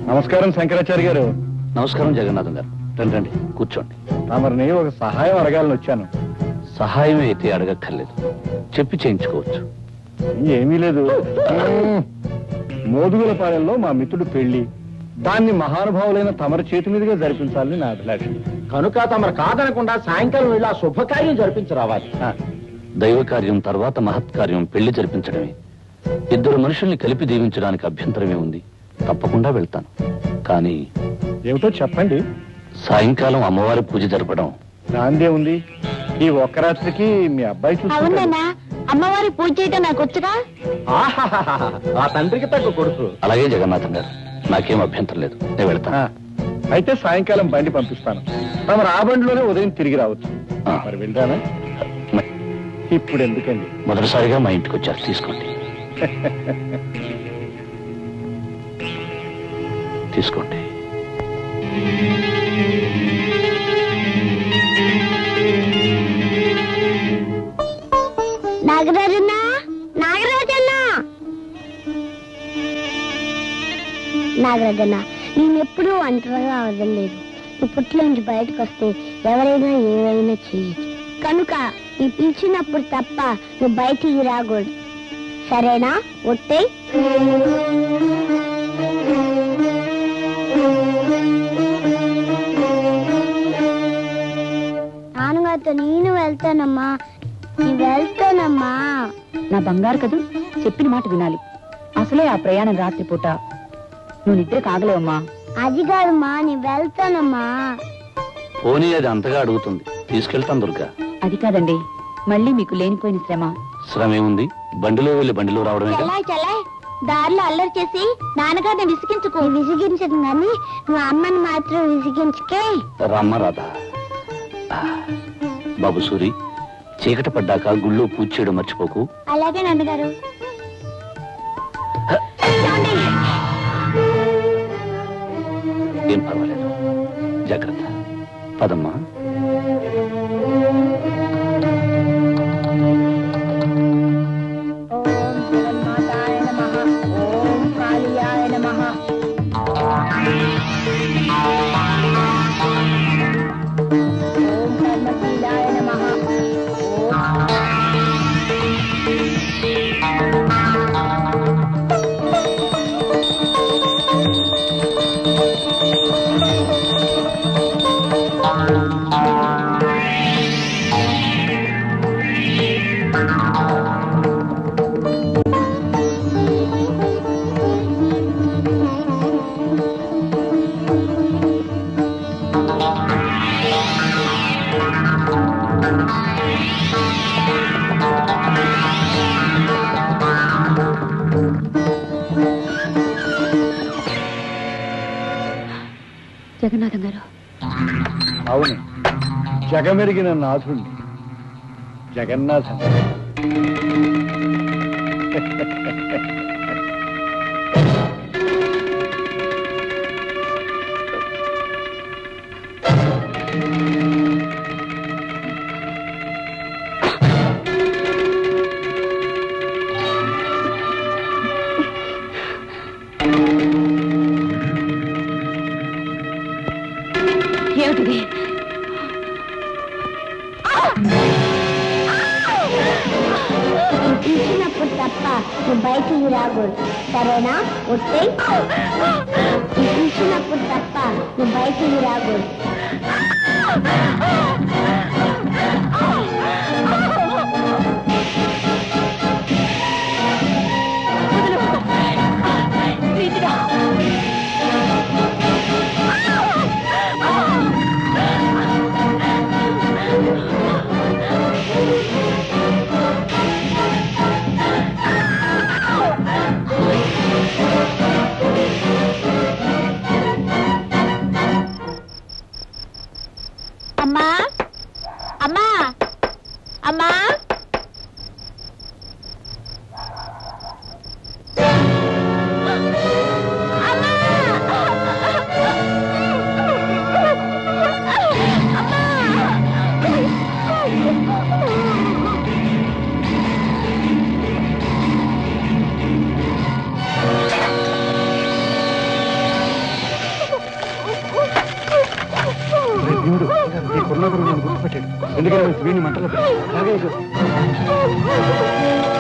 నమస్కారం శంకరాచార్య గారు నమస్కారం జగన్నాథం గారు రండి రండి కూర్చోండి తమరిని ఒక సహాయం అడగాలని వచ్చాను సహాయం అయితే అడగక్కర్లేదు చెప్పి చేయించుకోవచ్చు ఏమీ లేదు మ్మ్. మోదుగులపాలెంలో మా మిత్రుడు పెళ్లి దాన్ని మహానుభావులైన తమరి చేతి మీదుగా జరిపించాలని నా అభిలాష కనుక తమరు కాదనకుండా సాయంకాలం వెళ్ళి ఆ శుభకార్యం జరిపించరావాలి ఆ, దైవ కార్యం తర్వాత మహత్కార్యం పెళ్లి జరిపించడమే ఇద్దరు మనుషుల్ని కలిపి దీవించడానికి అభ్యంతరమే ఉంది తప్పకుండా వెళ్తాను కానీ ఏమిటో చెప్పండి సాయంకాలం అమ్మవారి పూజ జరపడం దాందే ఉంది ఈ ఒక్క రాత్రికి మీ అబ్బాయి చూసుకుంటాడు అవునన్నా అమ్మవారి పూజ చేయటం నాకు వచ్చుగా ఆహాహాహా. ఆ తండ్రికి తగ్గ కొడుకు అలాగే జగన్నాథం గారు నాకేం అభ్యంతరం లేదు నేను వెళ్తాను ఆ, అయితే సాయంకాలం బండి పంపిస్తాను తమరు ఆ బండిలోనే ఉదయం తిరిగి రావచ్చు ఆ. మరి వెళ్తానా మ- ఇప్పుడు ఎందుకండి మొదటిసారిగా మా ఇంటికి వచ్చారు తీసుకోండి తీసుకోండి నాగరాజన్న నాగరాజన్న నాగరాజన్న నేను ఎప్పుడూ ఒంటరిగా వదలలేదు ఇప్పట్లోంచి బయటకు వస్తే ఎవరైనా ఏమైనా చేయొచ్చు కనుక నీ పిలిచినప్పుడు తప్ప నువ్వు బయటికి రాకూడదు సరేనా ఒట్టే నాన్నగారితో నేను వెళ్తానమ్మా నేను వెళ్తానమ్మా నా బంగారు కదూ చెప్పిన మాట వినాలి అసలే ఆ ప్రయాణం రాత్రిపూట నువ్వు నిద్ర కాగలేవమ్మా అది కాదమ్మా నేను వెళ్తానమ్మా పోనీ అది అంతగా అడుగుతుంది తీసుకెళ్తాను దుర్గా అది కాదండి మళ్ళీ మీకు లేనిపోయిన శ్రమ శ్రమ ఏముంది బండిలో వెళ్ళి బండిలో రావడమే చలా చలా దారిలో అల్లరి చేసి నాన్నగారిని విసిగించుకో విసిగించదు కానీ నువ్వు అమ్మని మాత్రం విసిగించుకే రమ్మ రాధా ఆ, బాబు సూరి చీకటి పడ్డాక గుళ్ళో పూజ చేయడం మర్చిపోకు అలాగే నాన్నగారు ఏమండి? ఏం పర్వాలేదు జాగ్రత్త పదమ్మా ఓం జగన్మాతాయ నమః ఓం కాళియాయ నమః ఓం కర్మశీలాయ నమః ఓం జగన్నాథం గారు అవును జగమెరిగిన నాథుణ్ణి జగన్నాథం ఏమిటిది నేను పిలిచినప్పుడు తప్ప నువ్వు బయటికి రాకూడదు సరేనా ఒట్టే నేను పిలిచినప్పుడు తప్ప నువ్వు బయటికి రాకూడదు వచ్చాడు ఎందుకంటే వీడిని మంటలో పెట్టు. అలాగే ఇదిగో.